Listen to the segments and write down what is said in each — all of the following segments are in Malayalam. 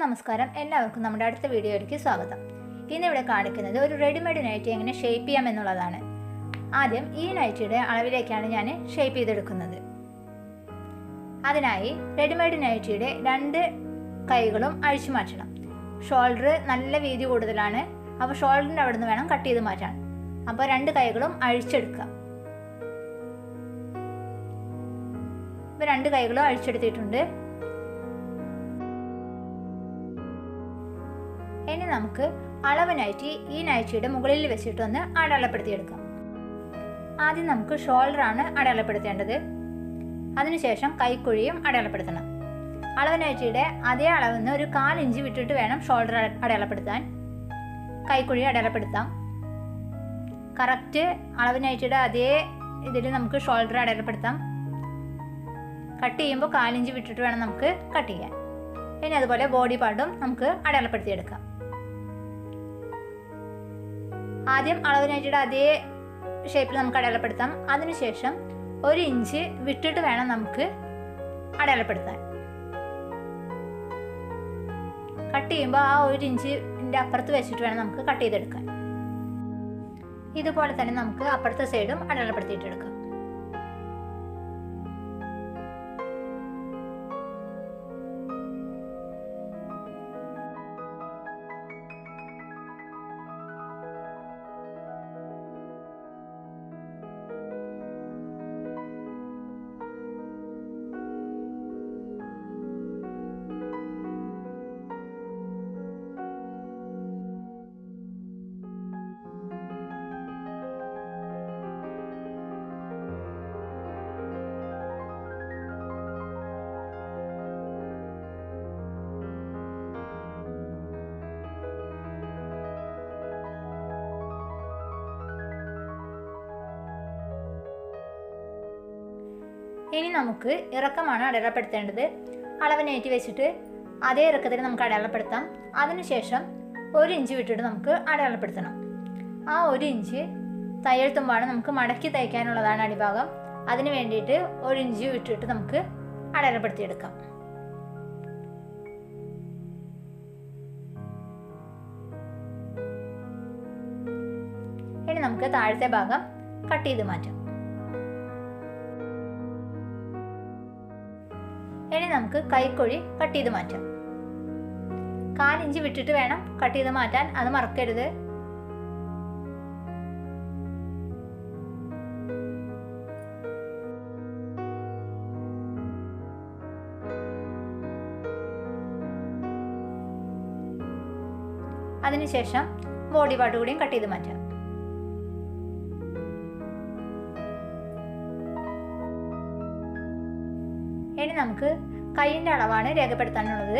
നമസ്കാരം എല്ലാവർക്കും നമ്മുടെ അടുത്ത വീഡിയോയിലേക്ക് സ്വാഗതം ഇന്നിവിടെ കാണിക്കുന്നത് ഒരു റെഡിമെയ്ഡ് നൈറ്റി എങ്ങനെ ഷേപ്പ് ചെയ്യാം എന്നുള്ളതാണ് ആദ്യം ഈ നൈറ്റിയുടെ അളവിലേക്കാണ് ഞാൻ ഷേപ്പ് ചെയ്തെടുക്കുന്നത് അതിനായി റെഡിമെയ്ഡ് നൈറ്റിയുടെ രണ്ട് കൈകളും അഴിച്ചു മാറ്റണം ഷോൾഡർ നല്ല വീതി കൂടുതലാണ് അപ്പോൾ ഷോൾഡറിൻ്റെ അവിടെ നിന്ന് വേണം കട്ട് ചെയ്ത് മാറ്റാൻ അപ്പോൾ രണ്ട് കൈകളും അഴിച്ചെടുക്കുക ഇപ്പോൾ രണ്ട് കൈകളും അഴിച്ചെടുത്തിട്ടുണ്ട് ഇനി നമുക്ക് അളവ് നൈറ്റി ഈ നൈറ്റിയുടെ മുകളിൽ വെച്ചിട്ടൊന്ന് അടയാളപ്പെടുത്തിയെടുക്കാം ആദ്യം നമുക്ക് ഷോൾഡറാണ് അടയാളപ്പെടുത്തേണ്ടത് അതിനുശേഷം കൈക്കുഴിയും അടയാളപ്പെടുത്തണം അളവ് നൈറ്റിയുടെ അതേ അളവിൽ നിന്ന് ഒരു കാലിഞ്ച് വിട്ടിട്ട് വേണം ഷോൾഡർ അടയാളപ്പെടുത്താൻ കൈക്കുഴി അടയാളപ്പെടുത്താം കറക്റ്റ് അളവ് നൈറ്റിയുടെ അതേ ഇതിൽ നമുക്ക് ഷോൾഡർ അടയാളപ്പെടുത്താം കട്ട് ചെയ്യുമ്പോൾ കാലിഞ്ച് വിട്ടിട്ട് വേണം നമുക്ക് കട്ട് ചെയ്യാൻ ഇനി അതുപോലെ ബോഡി പാർട്ടും നമുക്ക് അടയാളപ്പെടുത്തിയെടുക്കാം ആദ്യം അളവ് നൈറ്റിയുടെ അതേ ഷേപ്പിൽ നമുക്ക് അടയാളപ്പെടുത്താം അതിനുശേഷം ഒരു ഇഞ്ച് വിട്ടിട്ട് വേണം നമുക്ക് അടയാളപ്പെടുത്താൻ കട്ട് ചെയ്യുമ്പോൾ ആ ഒരു ഇഞ്ചിൻ്റെ അപ്പുറത്ത് വെച്ചിട്ട് വേണം നമുക്ക് കട്ട് ചെയ്തെടുക്കാൻ ഇതുപോലെ തന്നെ നമുക്ക് അപ്പുറത്തെ സൈഡും അടയാളപ്പെടുത്തിയിട്ടെടുക്കാം ഇനി നമുക്ക് ഇറക്കമാണ് അടയാളപ്പെടുത്തേണ്ടത് അളവ് നേറ്റി വെച്ചിട്ട് അതേ ഇറക്കത്തിൽ നമുക്ക് അടയാളപ്പെടുത്താം അതിനുശേഷം ഒരു ഇഞ്ച് വിട്ടിട്ട് നമുക്ക് അടയാളപ്പെടുത്തണം ആ ഒരു ഇഞ്ച് തയ്യൽ തുമ്പാണ് നമുക്ക് മടക്കി തയ്ക്കാനുള്ളതാണ് അടിഭാഗം അതിന് വേണ്ടിയിട്ട് ഒരു ഇഞ്ച് വിട്ടിട്ട് നമുക്ക് അടയാളപ്പെടുത്തിയെടുക്കാം ഇനി നമുക്ക് താഴത്തെ ഭാഗം കട്ട് ചെയ്ത് മാറ്റാം ഇനി നമുക്ക് കൈക്കൊഴി കട്ട് ചെയ്ത് മാറ്റാം കാലിഞ്ച് വിട്ടിട്ട് വേണം കട്ട് ചെയ്ത് മാറ്റാൻ അത് മറക്കരുത് അതിനുശേഷം ബോഡി പാർട്ട് കൂടിയും കട്ട് ചെയ്ത് മാറ്റാം ഇനി നമുക്ക് കൈയിൻ്റെ അളവാണ് രേഖപ്പെടുത്താനുള്ളത്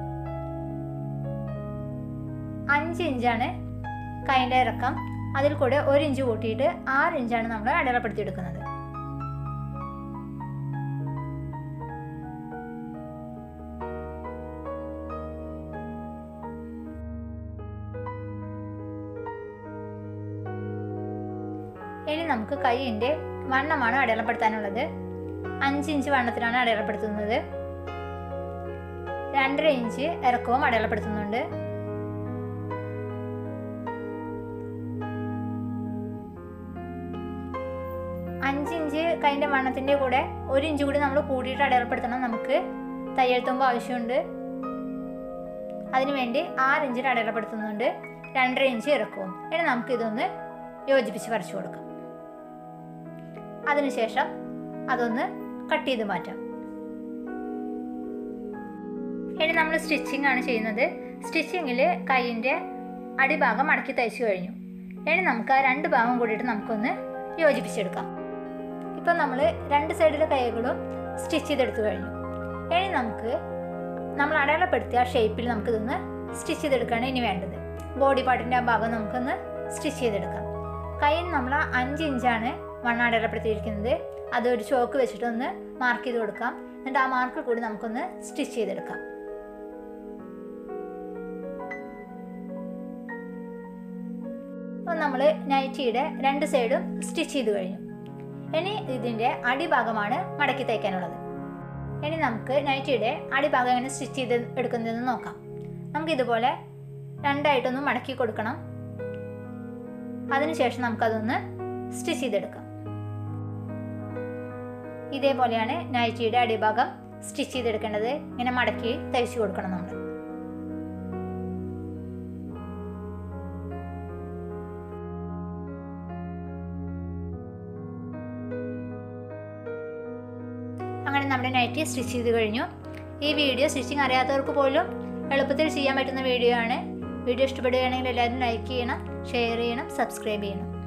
അഞ്ച് ഇഞ്ചാണ് കൈൻ്റെ ഇറക്കം അതിൽ കൂടെ ഒരു ഇഞ്ച് കൂട്ടിയിട്ട് ആറ് ഇഞ്ചാണ് നമ്മൾ അടയാളപ്പെടുത്തിയെടുക്കുന്നത് ഇനി നമുക്ക് കൈയിൻ്റെ വണ്ണമാണ് അടയാളപ്പെടുത്താനുള്ളത് അഞ്ച് ഇഞ്ച് വണ്ണത്തിലാണ് അടയാളപ്പെടുത്തുന്നത് രണ്ടര ഇഞ്ച് ഇറക്കവും അടയാളപ്പെടുത്തുന്നുണ്ട് അഞ്ച് ഇഞ്ച് കൈൻ്റെ വണ്ണത്തിൻ്റെ കൂടെ ഒരു ഇഞ്ച് കൂടി നമ്മൾ കൂട്ടിയിട്ട് അടയാളപ്പെടുത്തണം നമുക്ക് തയ്യൽ തുമ്പ് ആവശ്യമുണ്ട് അതിനുവേണ്ടി ആറ് ഇഞ്ചിന് അടയാളപ്പെടുത്തുന്നുണ്ട് രണ്ടര ഇഞ്ച് ഇറക്കവും ഇനി നമുക്ക് ഇതൊന്ന് യോജിപ്പിച്ച് വരച്ചു കൊടുക്കാം അതിനുശേഷം അതൊന്ന് കട്ട് ചെയ്ത് മാറ്റാം ഇനി നമ്മൾ സ്റ്റിച്ചിങ് ആണ് ചെയ്യുന്നത് സ്റ്റിച്ചിങ്ങിൽ കൈയിൻ്റെ അടിഭാഗം മടക്കി തയ്ച്ചു കഴിഞ്ഞു ഇനി നമുക്ക് ആ രണ്ട് ഭാഗം കൂടിയിട്ട് നമുക്കൊന്ന് യോജിപ്പിച്ചെടുക്കാം ഇപ്പം നമ്മൾ രണ്ട് സൈഡിലെ കൈകളും സ്റ്റിച്ച് ചെയ്തെടുത്തു കഴിഞ്ഞു ഇനി നമുക്ക് നമ്മൾ അടയാളപ്പെടുത്തിയ ഷേപ്പിൽ നമുക്കിതൊന്ന് സ്റ്റിച്ച് ചെയ്തെടുക്കുകയാണ് ഇനി വേണ്ടത് ബോഡി പാർട്ടിൻ്റെ ആ ഭാഗം നമുക്കൊന്ന് സ്റ്റിച്ച് ചെയ്തെടുക്കാം കയ്യിൽ നമ്മൾ അഞ്ച് ഇഞ്ചാണ് വണ്ണം അടയാളപ്പെടുത്തിയിരിക്കുന്നത് അത് ഒരു ചോക്ക് വെച്ചിട്ടൊന്ന് മാർക്ക് ചെയ്ത് കൊടുക്കാം എന്നിട്ട് ആ മാർക്കിൽ കൂടി നമുക്കൊന്ന് സ്റ്റിച്ച് ചെയ്തെടുക്കാം അപ്പോൾ നമ്മൾ നൈറ്റിയുടെ രണ്ട് സൈഡും സ്റ്റിച്ച് ചെയ്ത് കഴിഞ്ഞു ഇനി ഇതിൻ്റെ അടിഭാഗമാണ് മടക്കി തയ്ക്കാനുള്ളത് ഇനി നമുക്ക് നൈറ്റിയുടെ അടിഭാഗം എങ്ങനെ സ്റ്റിച്ച് ചെയ്ത് എടുക്കുന്നതെന്ന് നോക്കാം നമുക്കിതുപോലെ രണ്ടായിട്ടൊന്ന് മടക്കി കൊടുക്കണം അതിനുശേഷം നമുക്കതൊന്ന് സ്റ്റിച്ച് ചെയ്തെടുക്കാം ഇതേപോലെയാണ് നൈറ്റിയുടെ അടിഭാഗം സ്റ്റിച്ച് ചെയ്തെടുക്കേണ്ടത് ഇങ്ങനെ മടക്കി തയ്ച്ചു കൊടുക്കണം നമ്മൾ അങ്ങനെ നമ്മുടെ നൈറ്റി സ്റ്റിച്ച് ചെയ്ത് കഴിഞ്ഞു ഈ വീഡിയോ സ്റ്റിച്ചിങ് അറിയാത്തവർക്ക് പോലും എളുപ്പത്തിൽ ചെയ്യാൻ പറ്റുന്ന വീഡിയോ ആണ് വീഡിയോ ഇഷ്ടപ്പെടുകയാണെങ്കിൽ എല്ലാവരും ലൈക്ക് ചെയ്യണം ഷെയർ ചെയ്യണം സബ്സ്ക്രൈബ് ചെയ്യണം